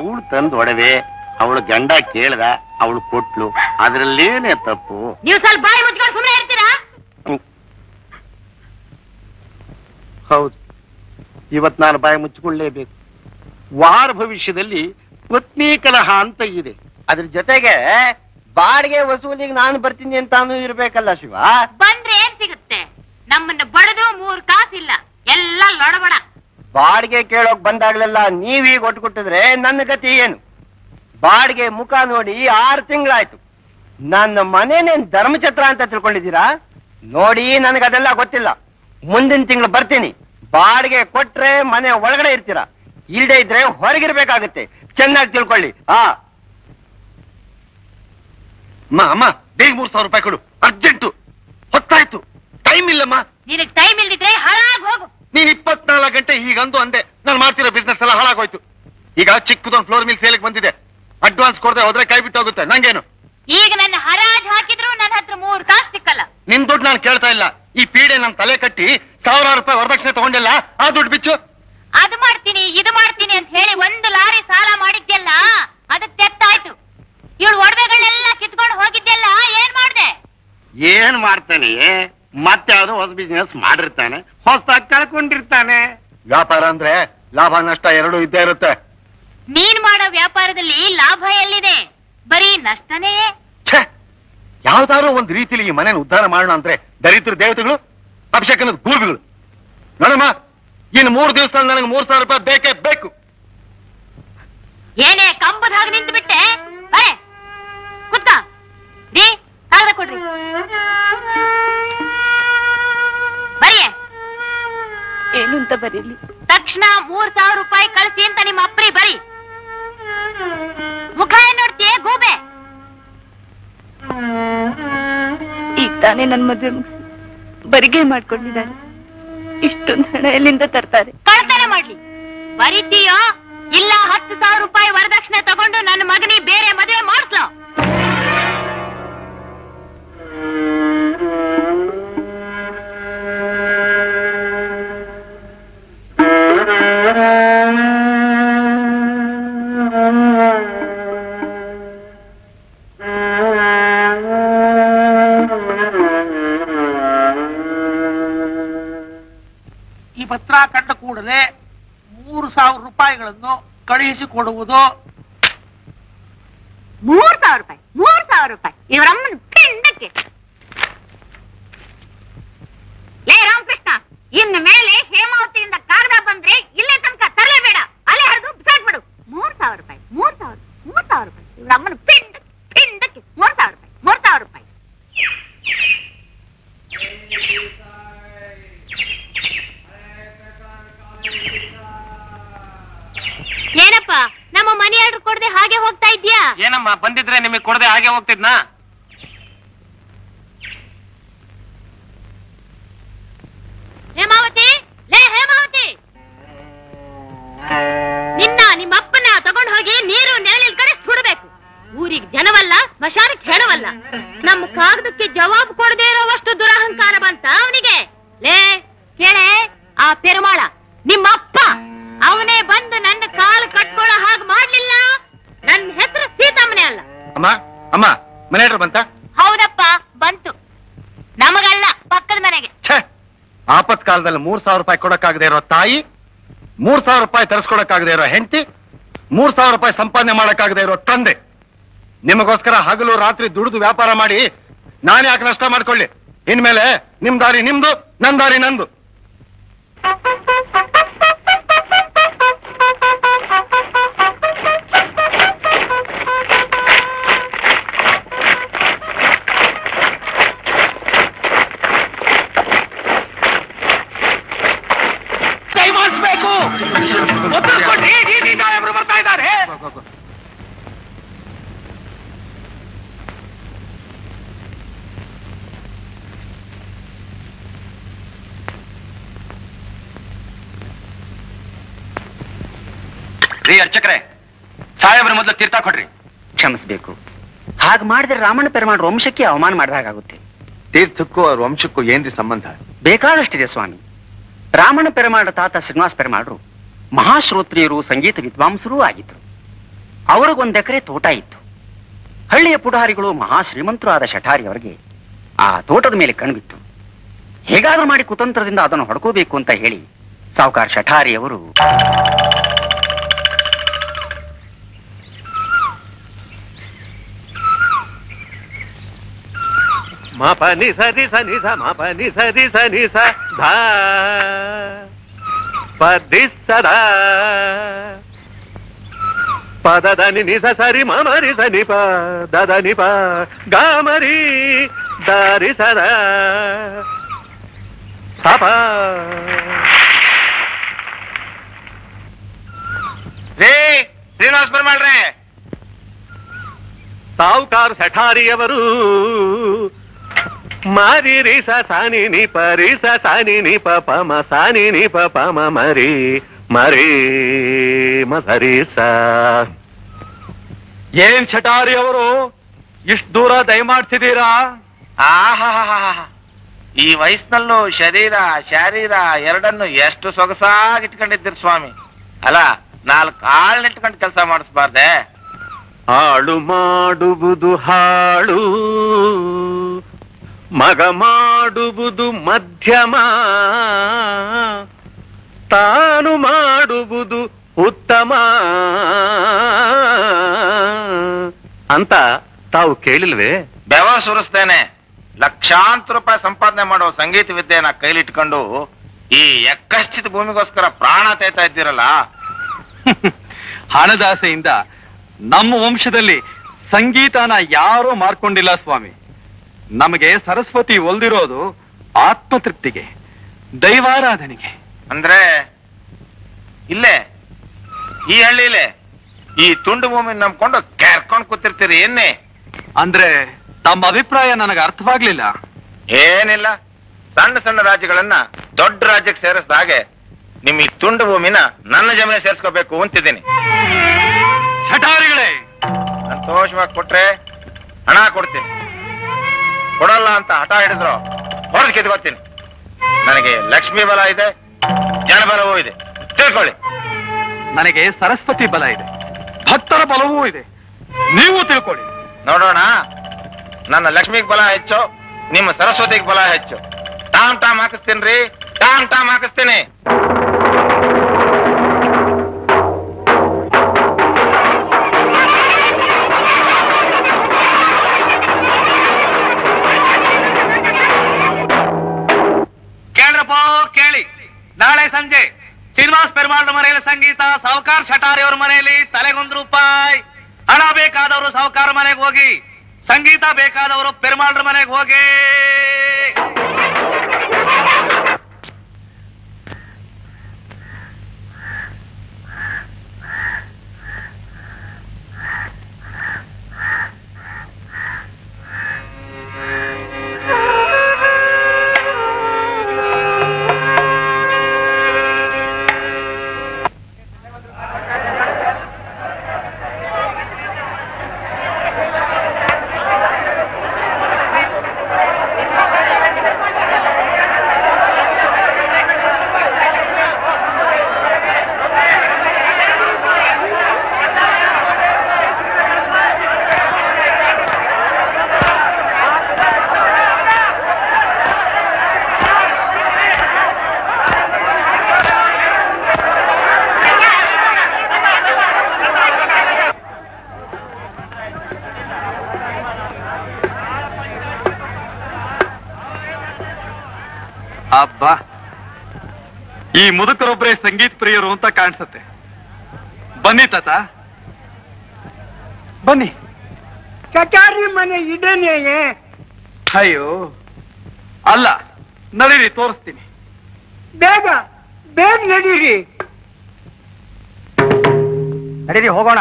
ಅವಳು ತಂದ್ ಒಡವೆ ಅವಳು ಗಂಡ ಕೇಳ್ದ ಅವಳು ಕೊಟ್ಲು ಅದ್ರಲ್ಲೇನೆ ತಪ್ಪು ನೀವು ಸ್ವಲ್ಪ ಬಾಯಿ ಮುಚ್ಕೊಂಡು ಸುಮ್ಮನೆ ಇರ್ತೀರಾ ಹೌದು ಇವತ್ ನಾನು ಬಾಯಿ ಮುಚ್ಚಿಕೊಳ್ಳೇಬೇಕು ವಾರ ಭವಿಷ್ಯದಲ್ಲಿ ಪತ್ನಿ ಕಲಹ ಅಂತ ಇದೆ ಅದ್ರ ಜೊತೆಗೆ ಬಾಡಿಗೆ ವಸೂಲಿಗೆ ನಾನು ಬರ್ತೀನಿ ಅಂತಾನು ಇರ್ಬೇಕಲ್ಲ ಶಿವ ಬಂದ್ರೆ ಏನ್ ಸಿಗುತ್ತೆ ನಮ್ಮನ್ನ ಬಡದ್ರು ಮೂರ್ ಕಾಸಿಲ್ಲ ಎಲ್ಲ ಲೊಡಬಡ ಬಾಡಿಗೆ ಕೇಳೋಕ್ ಬಂದಾಗ್ಲೆಲ್ಲ ನೀವೀಗ ಒಟ್ಟು ಕೊಟ್ಟಿದ್ರೆ ನನ್ನ ಗತಿ ಏನು ಬಾಡಿಗೆ ಮುಖ ನೋಡಿ ಆರು ತಿಂಗಳಾಯ್ತು ನನ್ನ ಮನೇನೇನ್ ಧರ್ಮಛತ್ರ ಅಂತ ತಿಳ್ಕೊಂಡಿದ್ದೀರಾ ನೋಡಿ ನನಗದೆಲ್ಲ ಗೊತ್ತಿಲ್ಲ ಮುಂದಿನ ತಿಂಗಳು ಬರ್ತೀನಿ ಬಾಡಿಗೆ ಕೊಟ್ರೆ ಮನೆ ಒಳಗಡೆ ಇರ್ತೀರಾ ಇಲ್ದೇ ಇದ್ರೆ ಹೊರಗಿರ್ಬೇಕಾಗತ್ತೆ ಚೆನ್ನಾಗಿ ತಿಳ್ಕೊಳ್ಳಿ ಆ ಅಮ್ಮ ಅಮ್ಮ ಬೇಗ ಮೂರ್ ಸಾವಿರ ರೂಪಾಯಿ ಕೊಡು ಅರ್ಜೆಂಟು ಹೊತ್ತಾಯ್ತು ಟೈಮ್ ಇಲ್ಲಮ್ಮ ನಿನಗ್ ಟೈಮ್ ಇಲ್ದಿದ್ರೆ ಹಾಳಾಗ್ ಹೋಗು ನೀನ್ ಇಪ್ಪತ್ನಾಲ್ಕು ಗಂಟೆ ಹೀಗಂದು ಅಂದೆ ನಾನು ಮಾಡ್ತಿರೋ ಬಿಸ್ನೆಸ್ ಎಲ್ಲ ಹಾಳಾಗೋಯ್ತು ಈಗ ಚಿಕ್ಕದೊಂದು ಫ್ಲೋರ್ ಮಿಲ್ ಸೇಲಿಗೆ ಬಂದಿದೆ ಅಡ್ವಾನ್ಸ್ ಕೊಡದೆ ಹೋದ್ರೆ ಕೈ ಬಿಟ್ಟು ಹೋಗುತ್ತೆ ನಂಗೇನು ಈಗ ನನ್ನ ಹರಾಜ್ ಹಾಕಿದ್ರು ನನ್ನ ಹತ್ರ ಮೂರ್ ಕಾಸು ಸಿಕ್ಕಲ್ಲ ನಿನ್ ದುಡ್ಡು ನಾನು ಕೇಳ್ತಾ ಇಲ್ಲ ಈ ಪೀಡೆ ನನ್ ತಲೆ ಕಟ್ಟಿ ಸಾವಿರಾರು ರೂಪಾಯಿ ವರದಕ್ಷಿಣೆ ತಗೊಂಡಿಲ್ಲ ಆ ದುಡ್ಡು ಬಿಚ್ಚು ಅದು ಮಾಡ್ತೀನಿ ಇದು ಮಾಡ್ತೀನಿ ಅಂತ ಹೇಳಿ ಒಂದು ಲಾರಿ ಸಾಲ ಮಾಡಿದ್ಯಲ್ಲ ಅದು ತೆತ್ತಾಯ್ತು ಇವಳು ಒಡವೆಗಳನ್ನೆಲ್ಲ ಕಿತ್ಕೊಂಡು ಹೋಗಿದ್ಯಲ್ಲ ಏನ್ ಮಾಡ್ದೆ ಏನ್ ಮಾಡ್ತಾನೆ ಮತ್ತೆ ಯಾವ್ದೋ ಹೊಸ ಬಿಸ್ನೆಸ್ ಮಾಡಿರ್ತಾನೆ ಹೊಸದಾಗಿ ಕಳ್ಕೊಂಡಿರ್ತಾನೆ ವ್ಯಾಪಾರ ಅಂದ್ರೆ ಲಾಭ ನಷ್ಟ ಎರಡೂ ಇದ್ದೇ ಇರುತ್ತೆ ನೀನ್ ಮಾಡೋ ವ್ಯಾಪಾರದಲ್ಲಿ ಲಾಭ ಎಲ್ಲಿದೆ ಬರೀ ನಷ್ಟನೇ ಛೇ ಯಾವ್ದಾದ್ರು ಒಂದ್ ರೀತಿಲಿ ಈ ಮನೇನ ಉದ್ಧಾರ ಮಾಡೋಣ ಅಂದ್ರೆ ದರಿದ್ರ ದೇವತೆಗಳು ಅಭಿಷೇಕನದ ಗೂರ್ಬಿಗಳು ನೋಡಮ್ಮ ಇನ್ನು ಮೂರು ದಿವಸದಲ್ಲಿ ನನಗೆ ಮೂರ್ ಸಾವಿರ ರೂಪಾಯಿ ಬೇಕೇ ಬೇಕು ಏನೇ ಕಂಬದ ಹಾಗೆ ನಿಂತು ಬಿಟ್ಟೆ ಬರೇ ಕುತ್ತ ರೀ ಕಾಗದ ಕೊಡ್ರಿ ಬರಿಯೇ ಏನು ಅಂತ ಬರೀಲಿ ತಕ್ಷಣ ಮೂರ್ ಸಾವಿರ ರೂಪಾಯಿ ಕಳಿಸಿ ಅಂತ ನಿಮ್ಮ ಅಪ್ರಿ ಬರಿ ಮುಖ ಏನ್ ನೋಡ್ತೀಯ ಗೂಬೆ ಈಗ ತಾನೇ ನನ್ ಮದ್ವೆ ಮುಗಿಸಿ ಬರಿಗೆ ಮಾಡ್ಕೊಂಡಿದ್ದಾರೆ ಇಷ್ಟೊಂದು ಹಣ ಎಲ್ಲಿಂದ ತರ್ತಾರೆ ಕಳ್ತನ ಮಾಡ್ಲಿ ಬರಿತೀಯೋ ಇಲ್ಲ ಹತ್ತು ಸಾವಿರ ರೂಪಾಯಿ ವರದಕ್ಷಿಣೆ ತಗೊಂಡು ನನ್ನ ಮಗನಿಗೆ ಬೇರೆ ಮದುವೆ ಮಾಡಿಸ್ಲೋ ಈ ಪತ್ರ ಕಂಡ ಕೂಡಲೇ ಮೂರು ಸಾವಿರ ರೂಪಾಯಿಗಳನ್ನು ಕಳುಹಿಸಿಕೊಡುವುದು ಮೂರ್ ಸಾವಿರ ರೂಪಾಯಿ ಮೂರ್ ಸಾವಿರ ರೂಪಾಯಿ ಇವರಮ್ಮನ ಪಿಂಡಕ್ಕೆ ಲೇ ರಾಮಕೃಷ್ಣ ಇನ್ನು ಮೇಲೆ ಹೇಮಾವತಿಯಿಂದ ಕಾಗದ ಬಂದ್ರೆ ಇಲ್ಲೇ ತನಕ ತರಲೇಬೇಡ ಅಲ್ಲೇ ಹರಿದು ಬಿಸಾಡ್ಬಿಡು ಮೂರ್ ಸಾವಿರ ರೂಪಾಯಿ ಮೂರ್ ಸಾವಿರ ಮೂರ್ ಸಾವಿರ ರೂಪಾಯಿ ಇವರಮ್ಮನ ಪಿಂಡ ಪಿಂಡಕ್ಕೆ ಮೂರ್ ಸಾವಿರ ರೂಪಾಯಿ ಮೂರ್ ಸಾವಿರ ರೂಪಾಯಿ ಏನಪ್ಪ ನಮ್ಮ ಮನೆ ಆರ್ಡರ್ ಕೊಡದೆ ಹಾಗೆ ಹೋಗ್ತಾ ಇದ್ಯಾ ಏನಮ್ಮ ಬಂದಿದ್ರೆ ನಿಮಗೆ ಕೊಡದೆ ಹಾಗೆ ಹೋಗ್ತಿದ್ನಾ ಹೇಮಾವತಿ ಲೇ ಹೇಮಾವತಿ ನಿನ್ನ ನಿಮ್ಮ ಅಪ್ಪನ ತಗೊಂಡು ಹೋಗಿ ನೀರು ನೆರಳಿನ ಕಡೆ ಸುಡಬೇಕು ಊರಿಗೆ ಜನವಲ್ಲ ಸ್ಮಶಾನಕ್ಕೆ ಹೆಣವಲ್ಲ ನಮ್ಮ ಕಾಗದಕ್ಕೆ ಜವಾಬು ಕೊಡದೇ ಇರೋವಷ್ಟು ದುರಹಂಕಾರ ಬಂತ ಅವನಿಗೆ ಲೇ ಕೇಳೆ ಆ ಪೆರುಮಾಳ ನಿಮ್ಮ ಅಪ್ಪ ಅವನೇ ಬಂದು ನನ್ನ ಕಾಲು ಕಟ್ಕೊಳ್ಳೋ ಹಾಗೆ ಮಾಡ್ಲಿಲ್ಲ ನನ್ನ ಹೆಸರು ಸೀತಮ್ಮನೇ ಅಲ್ಲ ಅಮ್ಮ ಅಮ್ಮ ಮನೆ ಹತ್ರ ಬಂತ ಹೌದಪ್ಪ ಬಂತು ನಮಗಲ್ಲ ಪಕ್ಕದ ಮನೆಗೆ ಛೇ ಆಪತ್ ಕಾಲದಲ್ಲಿ ಮೂರ್ ಸಾವಿರ ರೂಪಾಯಿ ಕೊಡಕ್ಕಾಗದೆ ಇರೋ ತಾಯಿ ಮೂರ್ ಸಾವಿರ ರೂಪಾಯಿ ತರಿಸ್ಕೊಡಕ್ಕಾಗದೆ ಇರೋ ಹೆಂಡತಿ ಮೂರ್ ಸಾವಿರ ರೂಪಾಯಿ ಸಂಪಾದನೆ ಮಾಡಕ್ಕಾಗದೆ ಇರೋ ತಂದೆ ನಿಮಗೋಸ್ಕರ ಹಗಲು ರಾತ್ರಿ ದುಡಿದು ವ್ಯಾಪಾರ ಮಾಡಿ ನಾನು ಯಾಕೆ ನಷ್ಟ ಮಾಡ್ಕೊಳ್ಳಿ ಇನ್ಮೇಲೆ ನಿಮ್ ದಾರಿ ನಿಮ್ದು ನನ್ ದಾರಿ ನಂದು ದಯಮಾಡಿಸ್ಬೇಕು ಒತ್ತಿಸ್ಕೊಡ್ರಿ ಡಿ ಡಿ ಸಾಹೇಬ್ರು ಬರ್ತಾ ಇದ್ದಾರೆ ರೀ ಅರ್ಚಕ್ರೆ ಸಾಹೇಬ್ರ ಮೊದಲು ತೀರ್ಥ ಕೊಡ್ರಿ ಕ್ಷಮಿಸ್ಬೇಕು ಹಾಗೆ ಮಾಡಿದ್ರೆ ರಾಮಣ್ಣ ಪೆರುಮಾಳ್ ವಂಶಕ್ಕೆ ಅವಮಾನ ಮಾಡಿದ ಹಾಗಾಗುತ್ತೆ ತೀರ್ಥಕ್ಕೂ ಅವ್ರ ವಂಶಕ್ಕೂ ಏನ್ರಿ ಸಂಬಂಧ ಬೇಕಾದಷ್ಟಿದೆ ಸ್ವಾಮಿ ರಾಮಣ್ಣ ಪೆರುಮಾಳ ತಾತ ಶ್ರೀನಿವಾಸ ಪೆರುಮಾಳರು ಮಹಾಶ್ರೋತ್ರಿಯರು ಸಂಗೀತ ವಿದ್ವಾಂಸರೂ ಆಗಿದ್ರು ಅವ್ರಿಗೊಂದ್ ಎಕರೆ ತೋಟ ಇತ್ತು ಹಳ್ಳಿಯ ಪುಢಾರಿಗಳು ಮಹಾ ಶ್ರೀಮಂತರು ಆದ ಶಠಾರಿ ಅವರಿಗೆ ಆ ತೋಟದ ಮೇಲೆ ಕಣ್ಬಿತ್ತು ಹೇಗಾದ್ರೂ ಮಾಡಿ ಕುತಂತ್ರದಿಂದ ಅದನ್ನು ಹೊಡ್ಕೋಬೇಕು ಅಂತ ಹೇಳಿ ಸಾವುಕಾರ ಶಠಾರಿ ಅವರು ಮ ಪ ನಿ ಸ ನಿ ಸ ನಿ ಸ ಮ ಪ ನಿ ಸ ನಿ ಸ ನಿ ಸ ಧ ಪ ದಿ ಸ ಧ ಪ ದ ದ ನಿ ನಿ ಸ ಸ ರಿ ಮ ಮ ರಿ ಸ ನಿ ಪ ದ ದ ನಿ ಪ ಗ ಮ ರಿ ದ ರಿ ಸ ದ ಸ ಪ ರೇ ಶ್ರೀನಿವಾಸ್ ಬರ್ಮಾಳ್ರೆ ಸಾವುಕಾರ ಸಠಾರಿಯವರು ಮಾರಿ ರಿ ಸ ಸಾನಿ ನಿ ಪ ರಿ ಸ ಸಾನಿ ನಿ ಪ ಪ ಮ ಸಾನಿ ನಿ ಪ ಪ ಮ ಮರಿ ಮರಿ ಮ ಸರಿ ಸ ಏನ್ ಶಟಾರಿ ಅವರು ಇಷ್ಟು ದೂರ ದಯಮಾಡ್ತಿದ್ದೀರಾ ಆಹಾಹಾಹಾ. ಈ ವಯಸ್ಸಿನಲ್ಲೂ ಶರೀರ ಶಾರೀರ ಎರಡನ್ನು ಎಷ್ಟು ಸೊಗಸಾಗಿ ಇಟ್ಕೊಂಡಿದ್ದೀರಿ ಸ್ವಾಮಿ ಅಲ್ಲ ನಾಲ್ಕು ಆಳ್ನಿಟ್ಕೊಂಡು ಕೆಲಸ ಮಾಡಿಸ್ಬಾರ್ದೆ ಹಾಳು ಮಾಡುವುದು ಹಾಳು ಮಗ ಮಾಡುವುದು ಮಧ್ಯಮ ತಾನು ಮಾಡುವುದು ಉತ್ತಮ ಅಂತ ತಾವು ಕೇಳಿಲ್ವೇ ಬೆವ ಸುರಿಸ್ತೇನೆ ಲಕ್ಷಾಂತರ ರೂಪಾಯಿ ಸಂಪಾದನೆ ಮಾಡೋ ಸಂಗೀತ ವಿದ್ಯೆನ ಕೈಲಿಟ್ಕೊಂಡು ಈ ಎಕ್ಕಶ್ಚಿತ ಭೂಮಿಗೋಸ್ಕರ ಪ್ರಾಣ ತೇತಾ ಇದ್ದೀರಲ್ಲ ಹಣದಾಸೆಯಿಂದ ನಮ್ಮ ವಂಶದಲ್ಲಿ ಸಂಗೀತನ ಯಾರೂ ಮಾರ್ಕೊಂಡಿಲ್ಲ ಸ್ವಾಮಿ ನಮಗೆ ಸರಸ್ವತಿ ಒಲ್ದಿರೋದು ಆತ್ಮತೃಪ್ತಿಗೆ ದೈವಾರಾಧನೆಗೆ ಅಂದ್ರೆ ಇಲ್ಲೇ ಈ ಹಳ್ಳಿಲೇ ಈ ತುಂಡು ಭೂಮಿ ನಂಬ್ಕೊಂಡು ಕೆರ್ಕೊಂಡು ಕೂತಿರ್ತೀರಿ ಏನೇ ಅಂದ್ರೆ ತಮ್ಮ ಅಭಿಪ್ರಾಯ ನನಗೆ ಅರ್ಥವಾಗ್ಲಿಲ್ಲ ಏನಿಲ್ಲ ಸಣ್ಣ ಸಣ್ಣ ರಾಜ್ಯಗಳನ್ನ ದೊಡ್ಡ ರಾಜ್ಯಕ್ಕೆ ಸೇರಿಸಿದ ಹಾಗೆ ನಿಮ್ ಈ ತುಂಡು ಭೂಮಿನ ನನ್ನ ಜಮೀನೆ ಸೇರಿಸ್ಕೋಬೇಕು ಅಂತಿದ್ದೀನಿ ಶಟಾರಿಗಳೇ ಸಂತೋಷವಾಗಿ ಕೊಟ್ರೆ ಹಣ ಕೊಡ್ತೀನಿ ಕೊಡಲ್ಲ ಅಂತ ಹಠ ಹಿಡಿದ್ರು ಹೊರಗೆ ಕಿತ್ಕೋತೀನಿ ನನಗೆ ಲಕ್ಷ್ಮೀ ಬಲ ಇದೆ ಜನಬಲವೂ ಇದೆ ತಿಳ್ಕೊಳ್ಳಿ ನನಗೆ ಸರಸ್ವತಿ ಬಲ ಇದೆ ಭಕ್ತರ ಬಲವೂ ಇದೆ ನೀವು ತಿಳ್ಕೊಳ್ಳಿ ನೋಡೋಣ ನನ್ನ ಲಕ್ಷ್ಮಿಗ್ ಬಲ ಹೆಚ್ಚು ನಿಮ್ಮ ಸರಸ್ವತಿಗೆ ಬಲ ಹೆಚ್ಚು ಟಾಮ್ ಟಾಮ್ ಹಾಕಿಸ್ತೀನಿ ರೀ ಟಾಮ್ ಟಾಮ್ ಹಾಕಿಸ್ತೀನಿ ಕೇಳ್ರಪ್ಪ ಕೇಳಿ ನಾಳೆ ಸಂಜೆ ಶ್ರೀನಿವಾಸ್ ಪೆರುಮಾಳ್ ಮನೆಯಲ್ಲಿ ಸಂಗೀತ ಸಾವುಕಾರ್ ಶಟಾರಿ ಅವ್ರ ಮನೆಯಲ್ಲಿ ತಲೆಗೊಂದು ರೂಪಾಯಿ ಹಣ ಬೇಕಾದವರು ಸಾವುಕಾರ ಮನೆಗೆ ಹೋಗಿ ಸಂಗೀತ ಬೇಕಾದವರು ಪೆರುಮಾಳ್ರ ಮನೆಗೆ ಹೋಗಿ ಅಬ್ಬಾ ಈ ಮುದುಕರೊಬ್ಬರೇ ಸಂಗೀತ ಪ್ರಿಯರು ಅಂತ ಕಾಣಿಸುತ್ತೆ ಬನ್ನಿ ತಾತ ಬನ್ನಿ ಚಚಾರಿ ಮನೆ ಇದೇನೆ ಅಯ್ಯೋ ಅಲ್ಲ ನಡೀರಿ ತೋರಿಸ್ತೀನಿ ಬೇಗ ಬೇಗ ನಡೀರಿ ನಡೀರಿ ಹೋಗೋಣ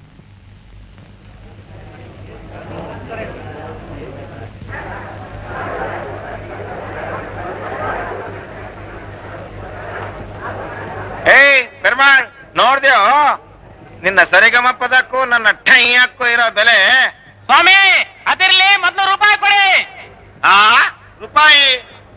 ಏಯ್ ಪೆರ್ಮಾಳ್ ನೋಡ್ದ್ಯೋ ನಿನ್ನ ಸರಿಗಮಪ್ಪದಕ್ಕೂ ನನ್ನ ಠೈಯಕ್ಕೂ ಇರೋ ಬೆಲೆ ಸ್ವಾಮಿ ಅದಿರ್ಲಿ ಮೊದ್ಲು ರೂಪಾಯಿ ಕೊಡಿ ಆ ರೂಪಾಯಿ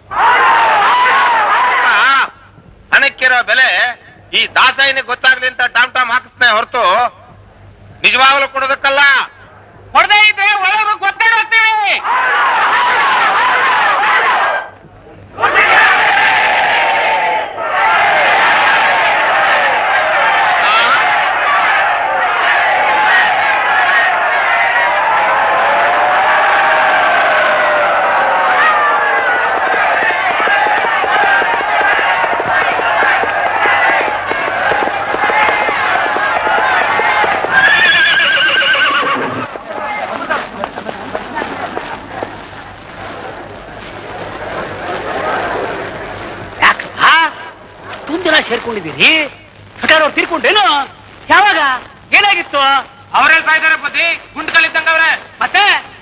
ಆ, ಹಣಕ್ಕಿರೋ ಬೆಲೆ ಈ ದಾಸಾಯಿನಿಗೆ ಗೊತ್ತಾಗ್ಲಿ ಅಂತ ಟಾಮ್ ಟಾಮ್ ಹಾಕಿಸ್ನೆ ಹೊರತು ನಿಜವಾಗ್ಲೂ ಕೊಡೋದಕ್ಕಲ್ಲ ಹೊಡೆದೇ ಇದ್ರೆ ಒಳಗೆ ಗೊತ್ತಾಗ ಹೋಗ್ತೀವಿ ಯಾಕಪ್ಪ ತುಂಬ ಜನ ಸೇರ್ಕೊಂಡಿದ್ದೀರಿ ಅವ್ರು ತೀರ್ಕೊಂಡೇನು ಯಾವಾಗ ಏನಾಗಿತ್ತು ಅವರೇ ಸಾಯ್ತಾರೆ ಪತಿ ಗುಂಡ್ಕಲ್ಲಿದ್ದಂಗವ್ರೆ ಮತ್ತೆ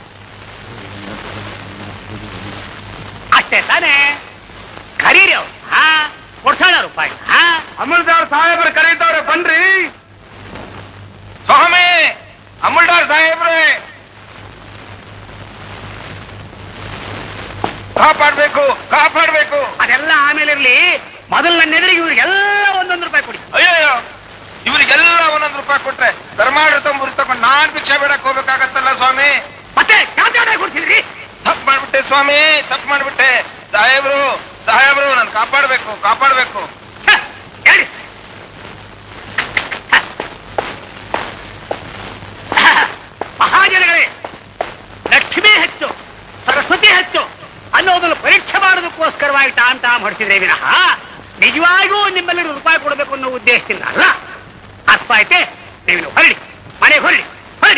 ಅಷ್ಟೇ ತಾನೇ ಕರೀರಿ ಅವ್ರು ಹಾ ಕೊಡ್ಸೋಣ ರೂಪಾಯಿ ಹಾ ಅಮೃತವ್ರ ಸಾಹೇಬರು ಕರೀತವ್ರೆ ಬನ್ರಿ ಸ್ವಾಮಿ ಅಮುಲ್ಡಾರ್ ಸಾಹೇಬ್ರೆ ಕಾಪಾಡ್ಬೇಕು ಕಾಪಾಡ್ಬೇಕು ಅದೆಲ್ಲ ಆಮೇಲೆ ಇರ್ಲಿ ಮೊದಲು ನನ್ನ ಎದುರಿಗೆ ಇವ್ರಿಗೆಲ್ಲ ಒಂದೊಂದು ರೂಪಾಯಿ ಕೊಡಿ ಅಯ್ಯಯ್ಯೋ ಇವರಿಗೆಲ್ಲ ಒಂದೊಂದು ರೂಪಾಯಿ ಕೊಟ್ರೆ ಧರ್ಮಾಡಳಿತ ಮುರಿ ತಗೊಂಡು ನಾನ್ ಭಿಕ್ಷೆ ಬೇಡಕ್ ಹೋಗ್ಬೇಕಾಗತ್ತಲ್ಲ ಸ್ವಾಮಿ ಮತ್ತೆ ಯಾವ ಕೊಡ್ತೀರಿ ತಪ್ಪು ಮಾಡ್ಬಿಟ್ಟೆ ಸ್ವಾಮಿ ತಪ್ಪು ಮಾಡ್ಬಿಟ್ಟೆ ಸಾಹೇಬ್ರು ಸಾಹೇಬ್ರು ನಾನು ಕಾಪಾಡ್ಬೇಕು ಕಾಪಾಡ್ಬೇಕು ಹ, ಹೇಳಿ ಹ. ಹ, ಮಹಾಜನಗಳೇ ಲಕ್ಷ್ಮಿ ಹೆಚ್ಚು ಸರಸ್ವತಿ ಹೆಚ್ಚು ಅನ್ನೋದನ್ನು ಪರೀಕ್ಷೆ ಮಾಡೋದಕ್ಕೋಸ್ಕರವಾಗಿ ಟಾನ್ ಟಾಮ್ ಹೊಡಿಸಿದ್ರೆ ವಿನಃ ನಿಜವಾಗಿಯೂ ನಿಮ್ಮೆಲ್ಲರೂ ರೂಪಾಯಿ ಕೊಡಬೇಕು ಅನ್ನೋ ಉದ್ದೇಶದಿಂದ ಅಲ್ಲ ಅರ್ಥ ಆಯ್ತೆ ನೀವು ಹೊರಡಿ ಮನೆಗೆ ಹೊರಡಿ ಹೊರಡಿ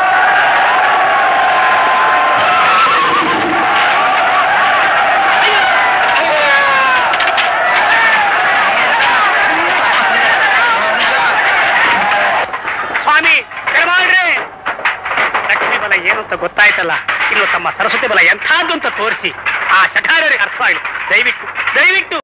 ಸ್ವಾಮಿ ಮಾಡ್ರಿ ಲಕ್ಷ್ಮೀ ಬಲ ಏನು ಅಂತ ಗೊತ್ತಾಯ್ತಲ್ಲ ಇನ್ನು ತಮ್ಮ ಸರಸ್ವತಿ ಬಲ ಎಂಥದ್ದು ಅಂತ ತೋರಿಸಿ ಆ ಶಠಾರರಿಗೆ ಅರ್ಥವಾಗಲಿ ದಯವಿಟ್ಟು ದಯವಿಟ್ಟು